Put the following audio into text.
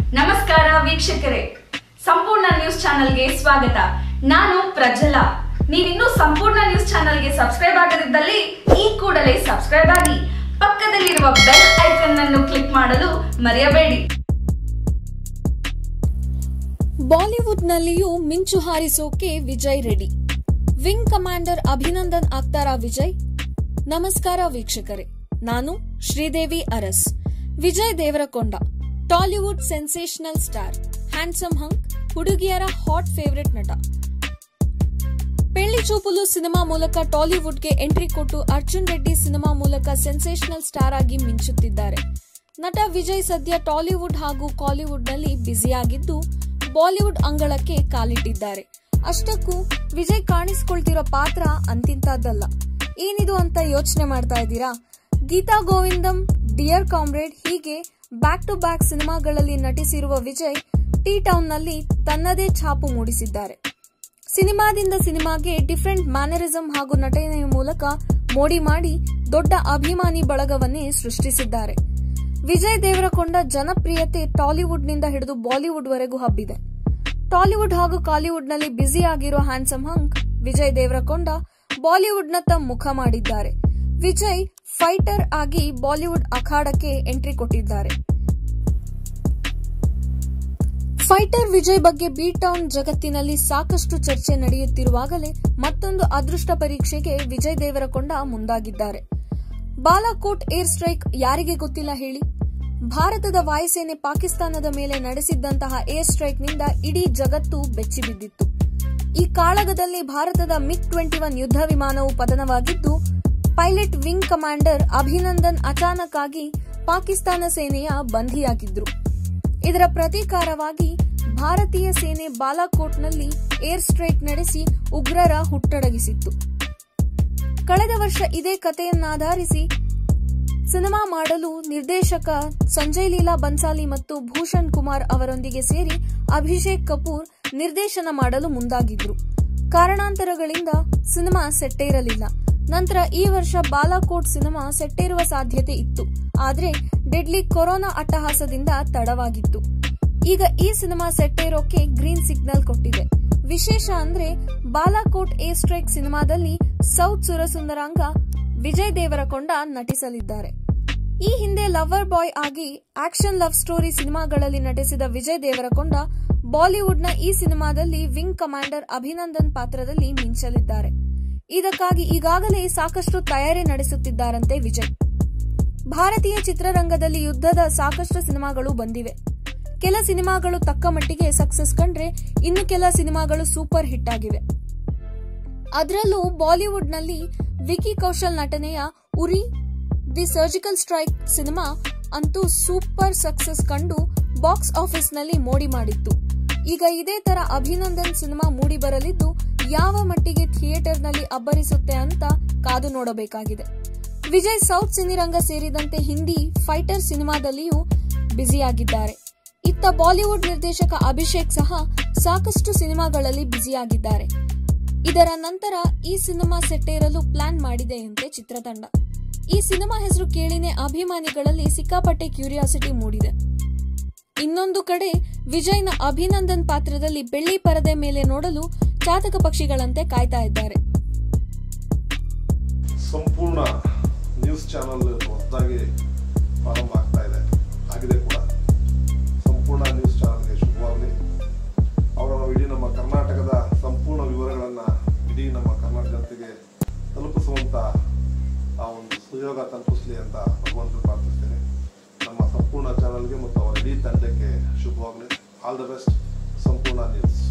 ನಮಸ್ಕಾರ ವೀಕ್ಷಕರೇ ಸಂಪೂರ್ಣ ನ್ಯೂಸ್ ಚಾನೆಲ್ಗೆ ಸ್ವಾಗತ ನಾನು ಪ್ರಜ್ವಲ ನೀವಿನ್ನೂ ಸಂಪೂರ್ಣ ನ್ಯೂಸ್ ಚಾನೆಲ್ಗೆ ಸಬ್ಸ್ಕ್ರೈಬ್ ಆಗದಿದ್ದಲ್ಲಿ ಈ ಕೂಡಲೇ ಸಬ್ಸ್ಕ್ರೈಬ್ ಆಗಿ ಪಕ್ಕದಲ್ಲಿರುವ ಬೆಲ್ ಐಕನ್ ಅನ್ನು ಕ್ಲಿಕ್ ಮಾಡಲು ಮರೆಯಬೇಡಿ ಬಾಲಿವುಡ್ನಲ್ಲಿಯೂ ಮಿಂಚು ಹಾರಿಸೋಕೆ Vijay ready wing commander Abhinandan ಆಗ್ತಾರಾ ವಿಜಯ್ ನಮಸ್ಕಾರ ವೀಕ್ಷಕರೇ ನಾನು Sridevi Aras Vijay Deverakonda Tollywood sensational star handsome hunk ಹುಡುಗಿಯರ ಹಾಟ್ ಫೇವರೆಟ್ ನಟ ಪೆಳ್ಳಿ ಚೂಪುಲು ಸಿನಿಮಾ ಮೂಲಕ ಟಾಲಿವುಡ್ಗೆ ಎಂಟ್ರಿ ಕೊಟ್ಟು ಅರ್ಜುನ್ ರೆಡ್ಡಿ ಸಿನಿಮಾ ಮೂಲಕ ಸೆನ್ಸೇಷನಲ್ ಸ್ಟಾರ್ ಆಗಿ ಮಿಂಚುತ್ತಿದ್ದಾರೆ ನಟ ವಿಜಯ್ ಸದ್ಯ ಟಾಲಿವುಡ್ ಹಾಗೂ ಕಾಲಿವುಡ್ನಲ್ಲಿ ಬ್ಯುಸಿಯಾಗಿದ್ದು ಬಾಲಿವುಡ್ ಅಂಗಳಕ್ಕೆ ಕಾಲಿಟ್ಟಿದ್ದಾರೆ ಅಷ್ಟಕ್ಕೂ ವಿಜಯ್ ಕಾಣಿಸಿಕೊಳ್ತಿರೋ ಪಾತ್ರ ಅಂತಿಂತದ್ದಲ್ಲ ಏನಿದು ಅಂತ ಯೋಚನೆ ಮಾಡ್ತಾ ಇದ್ದೀರಾ ಗೀತಾ ಗೋವಿಂದಂ ಡಿಯರ್ ಕಾಮ್ರೇಡ್ ಹೀಗೆ ಬ್ಯಾಕ್ ಟು ಬ್ಯಾಕ್ ಸಿನಿಮಾಗಳಲ್ಲಿ ನಟಿಸಿರುವ ವಿಜಯ್ ಟಿ ಟೌನ್ನಲ್ಲಿ ತನ್ನದೇ ಛಾಪು ಮೂಡಿಸಿದ್ದಾರೆ ಸಿನಿಮಾದಿಂದ ಸಿನಿಮಾಗೆ ಡಿಫರೆಂಟ್ ಮ್ಯಾನರಿಸಂ ಹಾಗೂ ನಟನೆಯ ಮೂಲಕ ಮೋಡಿ ಮಾಡಿ ದೊಡ್ಡ ಅಭಿಮಾನಿ ಬಳಗವನ್ನೇ ಸೃಷ್ಟಿಸಿದ್ದಾರೆ ವಿಜಯ್ ದೇವರಕೊಂಡ ಜನಪ್ರಿಯತೆ ಟಾಲಿವುಡ್ನಿಂದ ಹಿಡಿದು ಬಾಲಿವುಡ್ ವರೆಗೂ ಹಬ್ಬಿದೆ ಟಾಲಿವುಡ್ ಹಾಗೂ ಕಾಲಿವುಡ್ನಲ್ಲಿ ಬ್ಯುಸಿ ಆಗಿರೋ ಹ್ಯಾಂಡ್ಸಮ್ ಹಂಕ್ ವಿಜಯ್ ದೇವರಕೊಂಡ ಬಾಲಿವುಡ್ನತ್ತ ಮುಖ ಮಾಡಿದ್ದಾರೆ ವಿಜಯ್ ಫೈಟರ್ ಆಗಿ ಬಾಲಿವುಡ್ ಅಖಾಡಕ್ಕೆ ಎಂಟ್ರಿ ಕೊಟ್ಟಿದ್ದಾರೆ ಫೈಟರ್ ವಿಜಯ್ ಬಗ್ಗೆ ಬಿ ಟೌನ್ ಜಗತ್ತಿನಲ್ಲಿ ಸಾಕಷ್ಟು ಚರ್ಚೆ ನಡೆಯುತ್ತಿರುವಾಗಲೇ ಮತ್ತೊಂದು ಅದೃಷ್ಟ ಪರೀಕ್ಷೆಗೆ ವಿಜಯ್ ದೇವರಕೊಂಡ ಮುಂದಾಗಿದ್ದಾರೆ ಬಾಲಾಕೋಟ್ ಏರ್ ಸ್ಟ್ರೈಕ್ ಯಾರಿಗೆ ಗೊತ್ತಿಲ್ಲ ಹೇಳಿ ಭಾರತದ ವಾಯುಸೇನೆ ಪಾಕಿಸ್ತಾನದ ಮೇಲೆ ನಡೆಸಿದ್ದಂತಹ ಏರ್ ಸ್ಟ್ರೈಕ್ನಿಂದ ಇಡೀ ಜಗತ್ತು ಬೆಚ್ಚಿಬಿದ್ದಿತ್ತು ಈ ಕಾಳಗದಲ್ಲಿ ಭಾರತದ ಮಿಗ್ ಟ್ವೆಂಟಿ ಒನ್ ಯುದ್ಧ ವಿಮಾನವು ಪತನವಾಗಿದ್ದು ಪೈಲಟ್ ವಿಂಗ್ ಕಮಾಂಡರ್ ಅಭಿನಂದನ್ ಅಚಾನಕ್ ಆಗಿ ಪಾಕಿಸ್ತಾನ ಸೇನೆಯ ಬಂಧಿಯಾಗಿದ್ರು ಇದರ ಪ್ರತೀಕಾರವಾಗಿ ಭಾರತೀಯ ಸೇನೆ ಬಾಲಾಕೋಟ್ನಲ್ಲಿ ಏರ್ ಸ್ಟ್ರೈಕ್ ನಡೆಸಿ ಉಗ್ರರ ಹುಟ್ಟಡಗಿಸಿತ್ತು ಕಳೆದ ವರ್ಷ ಇದೇ ಕಥೆಯನ್ನಾಧರಿಸಿ ಸಿನಿಮಾ ಮಾಡಲು ನಿರ್ದೇಶಕ ಸಂಜಯ್ ಲೀಲಾ ಬನ್ಸಾಲಿ ಮತ್ತು ಭೂಷಣ್ ಕುಮಾರ್ ಅವರೊಂದಿಗೆ ಸೇರಿ ಅಭಿಷೇಕ್ ಕಪೂರ್ ನಿರ್ದೇಶನ ಮಾಡಲು ಮುಂದಾಗಿದ್ರು ಕಾರಣಾಂತರಗಳಿಂದ ಸಿನಿಮಾ ಸೆಟ್ಟೇರಲಿಲ್ಲ ನಂತರ ಈ ವರ್ಷ ಬಾಲಾಕೋಟ್ ಸಿನಿಮಾ ಸೆಟ್ಟೇರುವ ಸಾಧ್ಯತೆ ಇತ್ತು ಆದ್ರೆ ಡೆಡ್ಲಿ ಕೊರೋನಾ ಅಟ್ಟಹಾಸದಿಂದ ತಡವಾಗಿತ್ತು ಈಗ ಈ ಸಿನಿಮಾ ಸೆಟ್ಟೇರೋಕೆ ಗ್ರೀನ್ ಸಿಗ್ನಲ್ ಕೊಟ್ಟಿದೆ ವಿಶೇಷ ಅಂದ್ರೆ ಬಾಲಾಕೋಟ್ ಏ ಸ್ಟ್ರೈಕ್ ಸಿನಿಮಾದಲ್ಲಿ ಸೌತ್ ಸುರಸುಂದರಾಂಗ ವಿಜಯ್ ದೇವರಕೊಂಡ ನಟಿಸಲಿದ್ದಾರೆ ಈ ಹಿಂದೆ ಲವರ್ ಬಾಯ್ ಆಗಿ ಆಕ್ಷನ್ ಲವ್ ಸ್ಟೋರಿ ಸಿನಿಮಾಗಳಲ್ಲಿ ನಟಿಸಿದ ವಿಜಯ್ ದೇವರಕೊಂಡ ಬಾಲಿವುಡ್ನ ಈ ಸಿನಿಮಾದಲ್ಲಿ ವಿಂಗ್ ಕಮಾಂಡರ್ ಅಭಿನಂದನ್ ಪಾತ್ರದಲ್ಲಿ ಮಿಂಚಲಿದ್ದಾರೆ ಇದಕ್ಕಾಗಿ ಈಗಾಗಲೇ ಸಾಕಷ್ಟು ತಯಾರಿ ನಡೆಸುತ್ತಿದ್ದಾರಂತೆ ವಿಜಯ್ ಭಾರತೀಯ ಚಿತ್ರರಂಗದಲ್ಲಿ ಯುದ್ಧದ ಸಾಕಷ್ಟು ಸಿನಿಮಾಗಳು ಬಂದಿವೆ ಕೆಲ ಸಿನಿಮಾಗಳು ತಕ್ಕ ಮಟ್ಟಿಗೆ ಸಕ್ಸಸ್ ಕಂಡ್ರೆ ಇನ್ನು ಕೆಲ ಸಿನಿಮಾಗಳು ಸೂಪರ್ ಹಿಟ್ ಆಗಿವೆ ಅದರಲ್ಲೂ ಬಾಲಿವುಡ್ನಲ್ಲಿ ವಿಕಿ ಕೌಶಲ್ ನಟನೆಯ Uri the surgical strike cinema ಅಂತೂ ಸೂಪರ್ ಸಕ್ಸಸ್ ಕಂಡು ಬಾಕ್ಸ್ ಆಫೀಸ್ನಲ್ಲಿ ಮೋಡಿ ಮಾಡಿತ್ತು ಈಗ ಇದೇ ತರ ಅಭಿನಂದನ್ ಸಿನಿಮಾ ಮೂಡಿ ಬರಲಿದ್ದು ಯಾವ ಮಟ್ಟಿಗೆ ಥಿಯೇಟರ್ನಲ್ಲಿ ಅಬ್ಬರಿಸುತ್ತೆ ಅಂತ ಕಾದು ನೋಡಬೇಕಾಗಿದೆ ವಿಜಯ್ ಸೌತ್ ಸಿನಿರಂಗ ಸೇರಿದಂತೆ ಹಿಂದಿ ಫೈಟರ್ ಸಿನಿಮಾದಲ್ಲಿಯೂ ಬ್ಯುಸಿಯಾಗಿದ್ದಾರೆ ಇತ್ತ ಬಾಲಿವುಡ್ ನಿರ್ದೇಶಕ ಅಭಿಷೇಕ್ ಸಹ ಸಾಕಷ್ಟು ಸಿನಿಮಾಗಳಲ್ಲಿ ಬ್ಯುಸಿಯಾಗಿದ್ದಾರೆ ಇದರ ನಂತರ ಈ ಸಿನಿಮಾ ಸೆಟ್ಟೇರಲು ಪ್ಲಾನ್ ಮಾಡಿದೆಯಂತೆ ಚಿತ್ರತಂಡ ಈ ಸಿನಿಮಾ ಹೆಸರು ಕೇಳಿನೇ ಅಭಿಮಾನಿಗಳಲ್ಲಿ ಸಿಕ್ಕಾಪಟ್ಟೆ ಕ್ಯೂರಿಯಾಸಿಟಿ ಮೂಡಿದೆ ಇನ್ನೊಂದು ಕಡೆ ವಿಜಯ್ನ ಅಭಿನಂದನ್ ಪಾತ್ರದಲ್ಲಿ ಬೆಳ್ಳಿ ಪರದೆ ಮೇಲೆ ನೋಡಲು ಚಾತಕ ಪಕ್ಷಿಗಳಂತೆ ಕಾಯ್ತಾ ಇದ್ದಾರೆ ಸಂಪೂರ್ಣ ನ್ಯೂಸ್ ಚಾನಲ್ ಹೊಸದಾಗಿ ಪ್ರಾರಂಭ ಆಗ್ತಾ ಇದೆ ಆಗಿದೆ ಕೂಡ ಸಂಪೂರ್ಣ ನ್ಯೂಸ್ ಚಾನಲ್ಗೆ ಶುಭವಾಗಲಿ ಅವರ ಇಡೀ ನಮ್ಮ ಕರ್ನಾಟಕದ ಸಂಪೂರ್ಣ ವಿವರಗಳನ್ನು ಇಡೀ ನಮ್ಮ ಕರ್ನಾಟಕ ಜನತೆಗೆ ತಲುಪಿಸುವಂಥ ಆ ಒಂದು ಸುಯೋಗ ತಲುಪಿಸಲಿ ಅಂತ ಭಗವಂತನ ಪ್ರಾರ್ಥಿಸ್ತೇನೆ ನಮ್ಮ ಸಂಪೂರ್ಣ ಚಾನಲ್ಗೆ ಮತ್ತು ಅವರ ಇಡೀ ತಂಡಕ್ಕೆ ಶುಭವಾಗಲಿ ಆಲ್ ದ ಬೆಸ್ಟ್ ಸಂಪೂರ್ಣ ನ್ಯೂಸ್